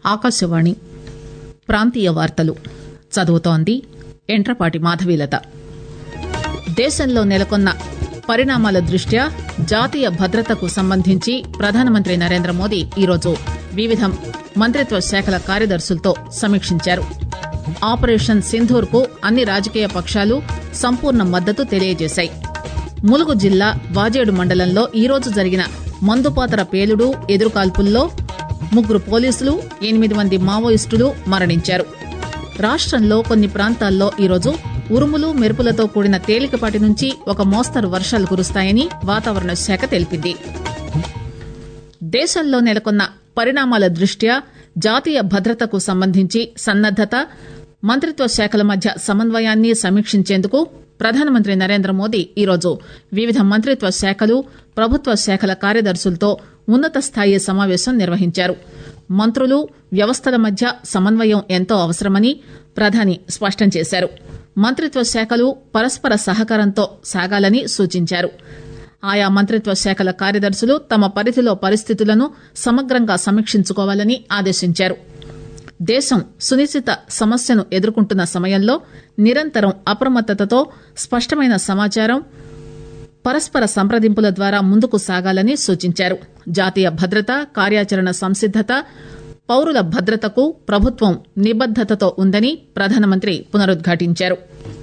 ఆకాశవాణి ప్రాంతీయ వార్తలు చదువుతోంది ఎంట్రపాటి మాధవీలత దేశంలో నెలకొన్న పరిణామాల దృష్ట్యా జాతీయ భద్రతకు సంబంధించి ప్రధానమంత్రి నరేంద్ర మోదీ ఈరోజు వివిధ మంత్రిత్వ శాఖల కార్యదర్శులతో సమీక్షించారు ఆపరేషన్ సింధూర్ కు అన్ని రాజకీయ పక్షాలు సంపూర్ణ మద్దతు తెలియజేశాయి ములుగు జిల్లా వాజేడు మండలంలో ఈరోజు జరిగిన మందుపాతర పేలుడు ఎదురుకాల్పుల్లో ముగ్గురు పోలీసులు ఎనిమిది మంది మావోయిస్టులు మరణించారు రాష్టంలో కొన్ని ప్రాంతాల్లో ఈరోజు ఉరుములు మెరుపులతో కూడిన తేలికపాటి నుంచి ఒక మోస్తరు వర్షాలు కురుస్తాయని వాతావరణ శాఖ తెలిపింది దేశంలో నెలకొన్న పరిణామాల దృష్ట్యా జాతీయ భద్రతకు సంబంధించి సన్నద్దత మంత్రిత్వ శాఖల మధ్య సమన్వయాన్ని సమీక్షించేందుకు ప్రధానమంత్రి నరేంద్ర మోదీ ఈరోజు వివిధ మంత్రిత్వ శాఖలు ప్రభుత్వ శాఖల కార్యదర్శులతో ఉన్నత స్థాయి సమావేశం నిర్వహించారు మంత్రులు వ్యవస్థల మధ్య సమన్వయం ఎంతో అవసరమని ప్రధాని స్పష్టం చేశారు మంత్రిత్వ శాఖలు పరస్పర సహకారంతో సాగాలని సూచించారు ఆయా మంత్రిత్వ శాఖల కార్యదర్శులు తమ పరిధిలో పరిస్థితులను సమగ్రంగా సమీక్షించుకోవాలని ఆదేశించారు దేశం సునిశ్చిత సమస్యను ఎదుర్కొంటున్న సమయంలో నిరంతరం అప్రమత్తతతో స్పష్టమైన సమాచారం పరస్పర సంప్రదింపుల ద్వారా ముందుకు సాగాలని సూచించారు జాతీయ భద్రత కార్యాచరణ సంసిద్దత పౌరుల భద్రతకు ప్రభుత్వం నిబద్దతతో ఉందని ప్రధానమంత్రి పునరుద్ఘాటించారు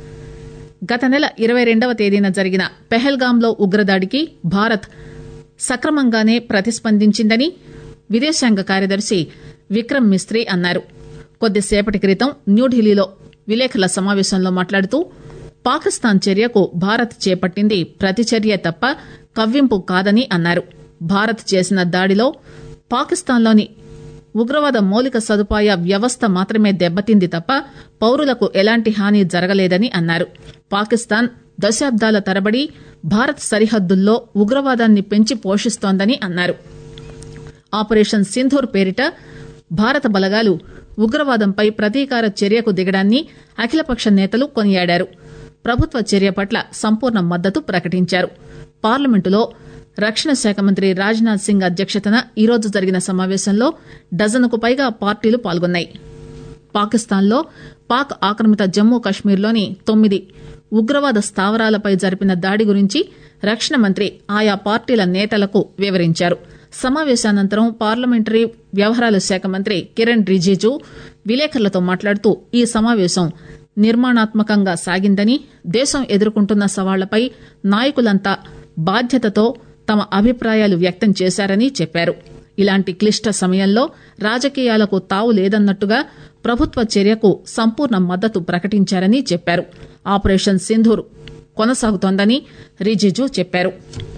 గత నెల ఇరవై రెండవ తేదీన జరిగిన పెహల్గాంలో ఉగ్రదాడికి భారత్ సక్రమంగానే ప్రతిస్పందించిందని విదేశాంగ కార్యదర్శి విక్రమ్ మిస్త్రీ అన్నారు కొద్దిసేపటి క్రితం న్యూఢిల్లీలో విలేకరుల సమావేశంలో మాట్లాడుతూ పాకిస్తాన్ చర్యకు భారత్ చేపట్టింది ప్రతిచర్య తప్ప కవ్వింపు కాదని అన్నారు భారత్ చేసిన దాడిలో పాకిస్తాన్లోని ఉగ్రవాద మౌలిక సదుపాయ వ్యవస్థ మాత్రమే దెబ్బతింది తప్ప పౌరులకు ఎలాంటి హాని జరగలేదని అన్నారు పాకిస్తాన్ దశాబ్దాల తరబడి భారత్ సరిహద్దుల్లో ఉగ్రవాదాన్ని పెంచి పోషిస్తోందని అన్నారు ఆపరేషన్ సింధూర్ పేరిట భారత బలగాలు ఉగ్రవాదంపై ప్రతీకార చర్యకు దిగడాన్ని అఖిలపక్ష నేతలు కొనియాడారు ప్రభుత్వ చర్య పట్ల సంపూర్ణ మద్దతు ప్రకటించారు పార్లమెంటులో రక్షణ శాఖ మంత్రి రాజ్నాథ్ సింగ్ అధ్యక్షతన ఈరోజు జరిగిన సమావేశంలో డజనుకు పైగా పార్టీలు పాల్గొన్నాయి పాకిస్తాన్లో పాక్ ఆక్రమిత జమ్మూ కశ్మీర్లోని తొమ్మిది ఉగ్రవాద స్థావరాలపై జరిపిన దాడి గురించి రక్షణ మంత్రి ఆయా పార్టీల నేతలకు వివరించారు సమావేశానంతరం పార్లమెంటరీ వ్యవహారాల శాఖ మంత్రి కిరణ్ రిజిజు విలేకరులతో మాట్లాడుతూ ఈ సమావేశం నిర్మాణాత్మకంగా సాగిందని దేశం ఎదుర్కొంటున్న సవాళ్లపై నాయకులంతా బాధ్యతతో తమ అభిప్రాయాలు వ్యక్తం చేశారని చెప్పారు ఇలాంటి క్లిష్ట సమయంలో రాజకీయాలకు తావు లేదన్నట్టుగా ప్రభుత్వ చర్యకు సంపూర్ణ మద్దతు ప్రకటించారని చెప్పారు ఆపరేషన్ సింధూర్ కొనసాగుతోందని రిజిజు చెప్పారు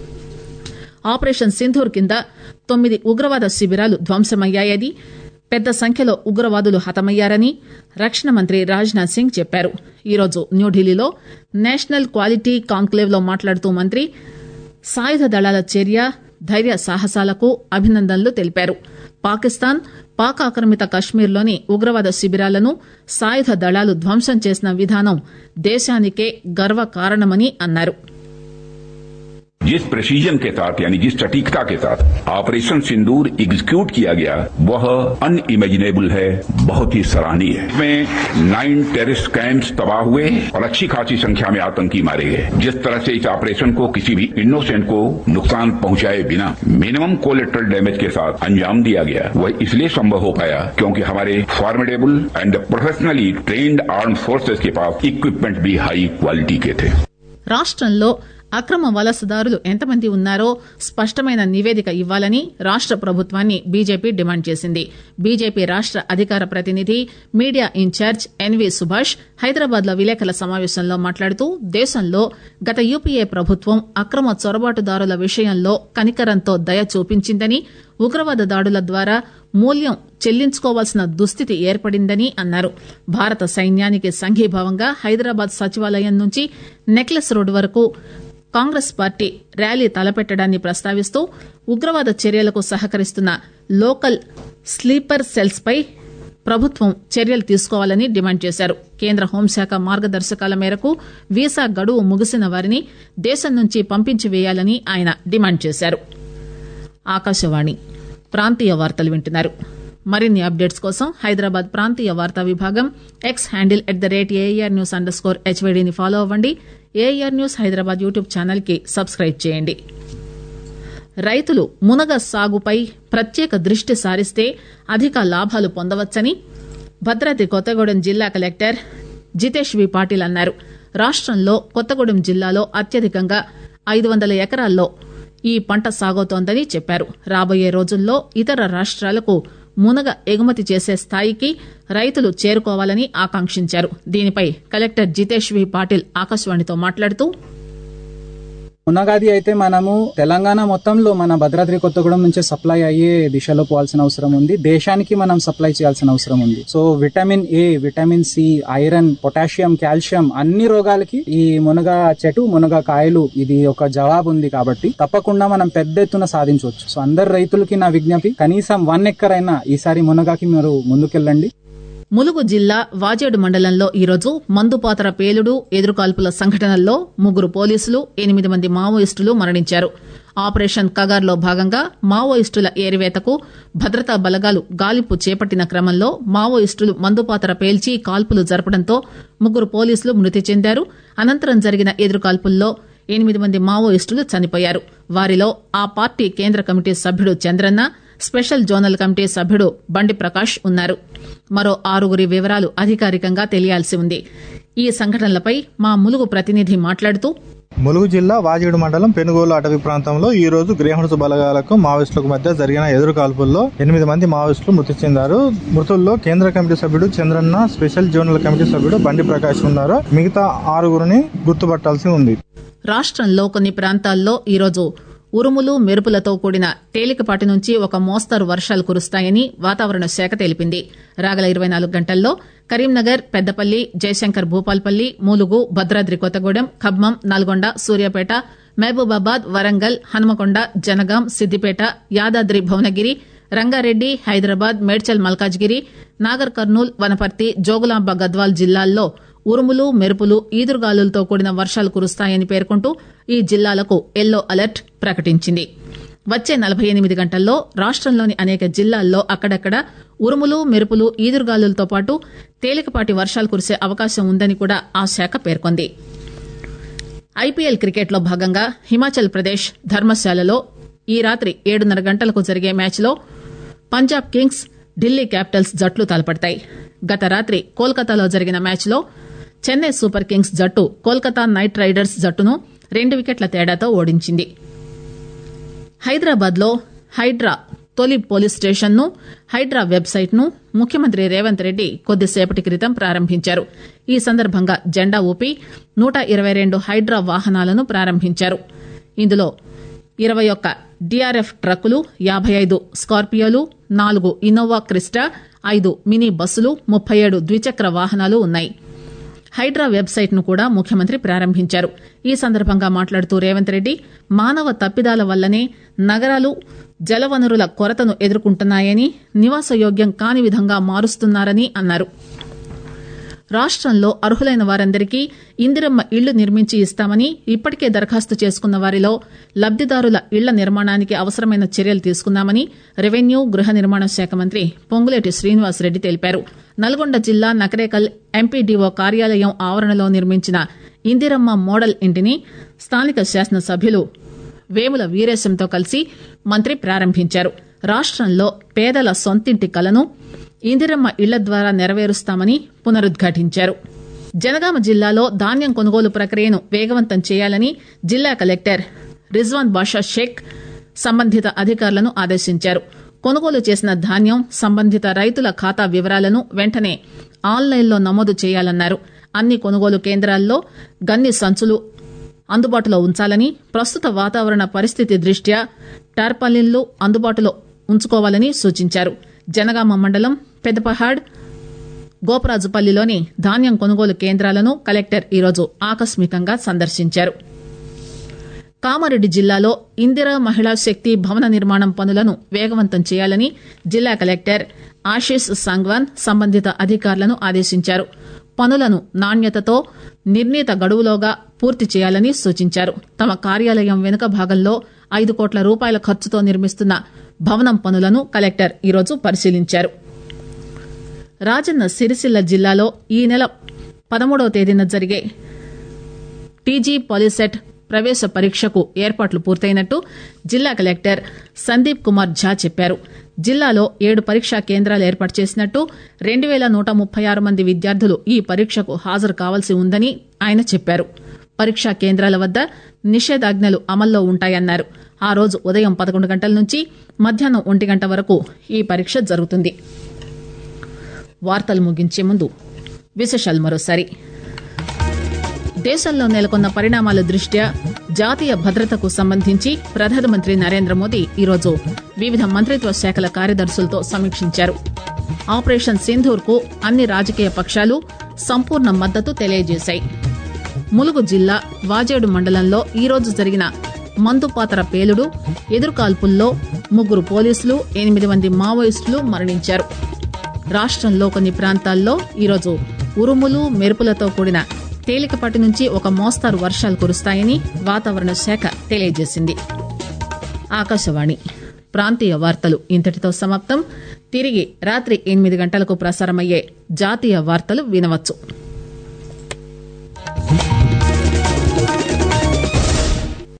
ఆపరేషన్ సింధూర్ కింద తొమ్మిది ఉగ్రవాద శిబిరాలు ధ్వంసమయ్యాయని పెద్ద సంఖ్యలో ఉగ్రవాదులు హతమయ్యారని రక్షణ మంత్రి రాజ్నాథ్ సింగ్ చెప్పారు ఈరోజు న్యూఢిల్లీలో నేషనల్ క్వాలిటీ కాన్క్లేవ్ లో మాట్లాడుతూ మంత్రి సాయుధ దళాల చర్య ధైర్య సాహసాలకు అభినందనలు తెలిపారు పాకిస్తాన్ పాక్ ఆక్రమిత కశ్మీర్లోని ఉగ్రవాద శిబిరాలను సాయుధ దళాలు ధ్వంసం చేసిన విధానం దేశానికే గర్వకారణమని అన్నారు जिस प्रेसिजन के साथ यानी जिस सटीकता के साथ ऑपरेशन सिंदूर एग्जीक्यूट किया गया वह अनइमेजिनेबल है बहुत ही सराहनीय है इसमें नाइन टेररिस्ट कैंप्स तबाह हुए और अच्छी खासी संख्या में आतंकी मारे गए जिस तरह से इस ऑपरेशन को किसी भी इनोसेंट को नुकसान पहुंचाए बिना मिनिमम कोलेट्रल डैमेज के साथ अंजाम दिया गया वह इसलिए संभव हो पाया क्योंकि हमारे formidable and professionally trained arm forces के पास इक्विपमेंट भी हाई क्वालिटी के थे రాష్టంలో అక్రమ వలసదారులు ఎంతమంది ఉన్నారో స్పష్టమైన నివేదిక ఇవ్వాలని రాష్ట ప్రభుత్వాన్ని బీజేపీ డిమాండ్ చేసింది బీజేపీ రాష్ట అధికార ప్రతినిధి media incharge N V Subhash Hyderabad లో విలేకరుల సమావేశంలో మాట్లాడుతూ దేశంలో గత యూపీఏ ప్రభుత్వం అక్రమ చొరబాటుదారుల విషయంలో కనికరంతో దయ చూపించిందని ఉగ్రవాద దాడుల ద్వారా మూల్యం చెల్లించుకోవాల్సిన దుస్థితి ఏర్పడిందని అన్నారు భారత సైన్యానికి సంఘీభావంగా హైదరాబాద్ సచివాలయం నుంచి నెక్లెస్ రోడ్ వరకు కాంగ్రెస్ పార్టీ ర్యాలీ తలపెట్టడాన్ని ప్రస్తావిస్తూ ఉగ్రవాద చర్యలకు సహకరిస్తున్న లోకల్ స్లీపర్ సెల్స్ పై ప్రభుత్వం చర్యలు తీసుకోవాలని డిమాండ్ చేశారు కేంద్ర హోంశాఖ మార్గదర్శకాల మేరకు వీసా గడువు ముగిసిన వారిని దేశం నుంచి పంపించి వేయాలని ఆయన డిమాండ్ చేశారు ఆకాశవాణి ప్రాంతీయ వార్తలు వింటున్నారు మరిన్ని అప్డేట్స్ కోసం హైదరాబాద్ ప్రాంతీయ వార్తా విభాగం X handle at the rate air news underscore హెచ్వైడీని ఫాలో అవ్వండి air news Hyderabad YouTube channel కి సబ్స్క్రైబ్ చేయండి రైతులు మునగ సాగుపై ప్రత్యేక దృష్టి సారిస్తే అధిక లాభాలు పొందవచ్చని భద్రాద్రి కొత్తగూడెం జిల్లా కలెక్టర్ జితేష్ వి పాటిల్ అన్నారు రాష్టంలో కొత్తగూడెం జిల్లాలో అత్యధికంగా ఐదు వందల ఎకరాల్లో ఈ పంట సాగుతోందని చెప్పారు రాబోయే రోజుల్లో ఇతర రాష్ట్రాలకు మునగ ఎగుమతి చేసే స్థాయికి రైతులు చేరుకోవాలని ఆకాంక్షించారు దీనిపై కలెక్టర్ జితేష్ వి పాటిల్ ఆకాశవాణితో మాట్లాడుతూ మునగాది అయితే మనము తెలంగాణ మొత్తంలో మన భద్రాద్రి కొత్తగూడెం నుంచి సప్లై అయ్యే దిశలో పోవాల్సిన అవసరం ఉంది దేశానికి మనం సప్లై చేయాల్సిన అవసరం ఉంది so vitamin A vitamin C iron potassium calcium అన్ని రోగాలకి ఈ మునగ చెట్టు మునగ కాయలు ఇది ఒక జవాబు ఉంది కాబట్టి తప్పకుండా మనం పెద్ద ఎత్తున సాధించవచ్చు సో అందరు రైతులకి నా విజ్ఞప్తి కనీసం వన్ ఎక్కర్ అయినా ఈసారి మునగాకి మీరు ముందుకెళ్ళండి ములుగు జిల్లా వాజేడు మండలంలో ఈరోజు మందుపాతర పేలుడు ఎదురుకాల్పుల సంఘటనల్లో ముగ్గురు పోలీసులు ఎనిమిది మంది మావోయిస్టులు మరణించారు ఆపరేషన్ కగార్లో భాగంగా మావోయిస్టుల ఏరివేతకు భద్రతా బలగాలు గాలింపు చేపట్టిన క్రమంలో మావోయిస్టులు మందుపాతర పేల్చి కాల్పులు జరపడంతో ముగ్గురు పోలీసులు మృతి చెందారు అనంతరం జరిగిన ఎదురుకాల్పుల్లో ఎనిమిది మంది మావోయిస్టులు చనిపోయారు వారిలో ఆ పార్టీ కేంద్ర కమిటీ సభ్యుడు చంద్రన్న స్పెషల్ జోనల్ కమిటీ సభ్యుడు బండి ప్రకాష్ ఉన్నారు మరో ఆరుగురి వివరాలు అధికారికంగా తెలియాల్సి ఉంది ఈ సంఘటనలపై మా ములుగు ప్రతినిధి మాట్లాడుతూ ములుగు జిల్లా వాజేడు మండలం పెనుగోలు అటవీ ప్రాంతంలో ఈ రోజు గ్రేహణుస్ బలగాలకు మావోయిస్టులకు మధ్య జరిగిన ఎదురు కాల్పుల్లో ఎనిమిది మంది మావోయిస్టులు మృతి చెందారు మృతుల్లో కేంద్ర కమిటీ సభ్యుడు చంద్రన్న స్పెషల్ జోనల్ కమిటీ సభ్యుడు బండి ప్రకాష్ ఉన్నారు మిగతా ఆరుగురిని గుర్తుపట్టాల్సి ఉంది రాష్టంలో కొన్ని ప్రాంతాల్లో ఈరోజు ఉరుములు మెరుపులతో కూడిన తేలికపాటి నుంచి ఒక మోస్తరు వర్షాలు కురుస్తాయని వాతావరణ శాఖ తెలిపింది రాగల ఇరవై నాలుగు గంటల్లో కరీంనగర్ పెద్దపల్లి జయశంకర్ భూపాల్పల్లి ములుగు భద్రాద్రి కొత్తగూడెం ఖమ్మం నల్గొండ సూర్యాపేట మహబూబాబాద్ వరంగల్ హనుమకొండ జనగాం సిద్దిపేట యాదాద్రి భువనగిరి రంగారెడ్డి హైదరాబాద్ మేడ్చల్ మల్కాజ్గిరి నాగర్ కర్నూల్ వనపర్తి జోగులాంబ గద్వాల్ జిల్లాల్లో ఉరుములు మెరుపులు ఈదురుగాలులతో కూడిన వర్షాలు కురుస్తాయని పేర్కొంటూ ఈ జిల్లాలకు ఎల్లో అలర్ట్ ప్రకటించింది వచ్చే నలభై ఎనిమిది గంటల్లో రాష్టంలోని అనేక జిల్లాల్లో అక్కడక్కడ ఉరుములు మెరుపులు ఈదురుగాలులతో పాటు తేలికపాటి వర్షాలు కురిసే అవకాశం ఉందని కూడా ఆ శాఖ పేర్కొంది ఐపీఎల్ క్రికెట్లో భాగంగా హిమాచల్ ప్రదేశ్ ధర్మశాలలో ఈ రాత్రి ఏడున్నర గంటలకు జరిగే మ్యాచ్లో పంజాబ్ కింగ్స్ ఢిల్లీ క్యాపిటల్స్ జట్లు తలపడతాయి గత రాత్రి కోల్కతాలో జరిగిన మ్యాచ్లో చెన్నై సూపర్ కింగ్స్ జట్టు కోల్కతా నైట్ రైడర్స్ జట్టును రెండు వికెట్ల తేడాతో ఓడించింది హైదరాబాద్ లో హైడ్రా తొలి పోలీస్ స్టేషన్ ను హైడ్రా వెబ్సైట్ ను ముఖ్యమంత్రి రేవంత్ రెడ్డి కొద్దిసేపటి క్రితం ప్రారంభించారు ఈ సందర్భంగా జెండా ఊపి నూట ఇరవై రెండు హైడ్రా వాహనాలను ప్రారంభించారు ఇందులో ఇరవై ఒక్క డీఆర్ఎఫ్ ట్రక్కులు యాభై ఐదు స్కార్పియోలు నాలుగు ఇన్నోవా క్రిస్టా ఐదు మినీ బస్సులు ముప్పై ఏడు ద్విచక్ర వాహనాలు ఉన్నాయి హైడ్రా వెబ్సైట్ ను కూడా ముఖ్యమంత్రి ప్రారంభించారు ఈ సందర్భంగా మాట్లాడుతూ రేవంత్ రెడ్డి మానవ తప్పిదాల వల్లనే నగరాలు జలవనరుల కొరతను ఎదుర్కొంటున్నాయని నివాసయోగ్యం కాని విధంగా మారుస్తున్నారని అన్నారు రాష్టంలో అర్హులైన వారందరికీ ఇందిరమ్మ ఇళ్లు నిర్మించి ఇస్తామని ఇప్పటికే దరఖాస్తు చేసుకున్న వారిలో లబ్దిదారుల ఇళ్ల నిర్మాణానికి అవసరమైన చర్యలు తీసుకున్నామని రెవెన్యూ గృహ నిర్మాణ శాఖ మంత్రి పొంగులేటి శ్రీనివాసరెడ్డి తెలిపారు నల్గొండ జిల్లా నకరేకల్ ఎంపీడీఓ కార్యాలయం ఆవరణలో నిర్మించిన ఇందిరమ్మ మోడల్ ఇంటిని స్థానిక శాసనసభ్యులు వేముల వీరేశంతో కలిసి మంత్రి ప్రారంభించారు రాష్టంలో పేదల సొంతింటి కలను ఇందిరమ్మ ఇళ్ల ద్వారా నెరవేరుస్తామని పునరుద్ఘాటించారు జనగామ జిల్లాలో ధాన్యం కొనుగోలు ప్రక్రియను వేగవంతం చేయాలని జిల్లా కలెక్టర్ రిజ్వాన్ బాషా షేక్ సంబంధిత అధికారులను ఆదేశించారు కొనుగోలు చేసిన ధాన్యం సంబంధిత రైతుల ఖాతా వివరాలను వెంటనే ఆన్లైన్లో నమోదు చేయాలన్నారు అన్ని కొనుగోలు కేంద్రాల్లో గన్ని సంచులు అందుబాటులో ఉంచాలని ప్రస్తుత వాతావరణ పరిస్థితి దృష్ట్యా టార్పాలిన్లు అందుబాటులో ఉంచుకోవాలని సూచించారు జనగామ మండలం పెద్దపహాడ్ గోపరాజుపల్లిలోని ధాన్యం కొనుగోలు కేంద్రాలను కలెక్టర్ ఈరోజు ఆకస్మికంగా సందర్శించారు కామారెడ్డి జిల్లాలో ఇందిరా మహిళా శక్తి భవన నిర్మాణం పనులను వేగవంతం చేయాలని జిల్లా కలెక్టర్ ఆశీష్ సాంగ్వాన్ సంబంధిత అధికారులను ఆదేశించారు పనులను నాణ్యతతో నిర్ణీత గడువులోగా పూర్తి చేయాలని సూచించారు తమ కార్యాలయం వెనుక భాగంలో ఐదు కోట్ల రూపాయల ఖర్చుతో నిర్మిస్తున్న భవనం పనులను కలెక్టర్ ఈరోజు పరిశీలించారు రాజన్న సిరిసిల్ల జిల్లాలో ఈ నెల పదమూడవ తేదీన జరిగే టీజీ పాలిసెట్ ప్రవేశ పరీక్షకు ఏర్పాట్లు పూర్తయినట్టు జిల్లా కలెక్టర్ సందీప్ కుమార్ ఝా చెప్పారు జిల్లాలో ఏడు పరీక్షా కేంద్రాలు ఏర్పాటు చేసినట్టు రెండు పేల నూట ముప్పై ఆరు మంది విద్యార్థులు ఈ పరీక్షకు హాజరు కావాల్సి ఉందని ఆయన చెప్పారు పరీక్షా కేంద్రాల వద్ద నిషేధాజ్ఞలు అమల్లో ఉంటాయన్నారు ఆ రోజు ఉదయం పదకొండు గంటల నుంచి మధ్యాహ్నం ఒంటి గంట వరకు ఈ పరీక్ష జరుగుతుంది వార్తలు ముగించే ముందు విశేషాలు మరోసారి దేశంలో నెలకొన్న పరిణామాల దృష్ట్యా జాతీయ భద్రతకు సంబంధించి ప్రధానమంత్రి నరేంద్ర మోదీ ఈరోజు వివిధ మంత్రిత్వ శాఖల కార్యదర్శులతో సమీక్షించారు ఆపరేషన్ సింధూర్ కు అన్ని రాజకీయ పక్షాలు సంపూర్ణ మద్దతు తెలియజేశాయి ములుగు జిల్లా వాజేడు మండలంలో ఈరోజు జరిగిన మందుపాతర పేలుడు ఎదురుకాల్పుల్లో ముగ్గురు పోలీసులు ఎనిమిది మంది మావోయిస్టులు మరణించారు రాష్టంలో కొన్ని ప్రాంతాల్లో ఈరోజు ఉరుములు మెరుపులతో కూడిన తేలికపాటి నుంచి ఒక మోస్తారు వర్షాలు కురుస్తాయని వాతావరణ శాఖ తెలియజేసింది ఆకాశవాణి ప్రాంతీయ వార్తలు ఇంతటితో సమాప్తం తిరిగి రాత్రి ఎనిమిది గంటలకు ప్రసారమయ్యే జాతీయ వార్తలు వినవచ్చు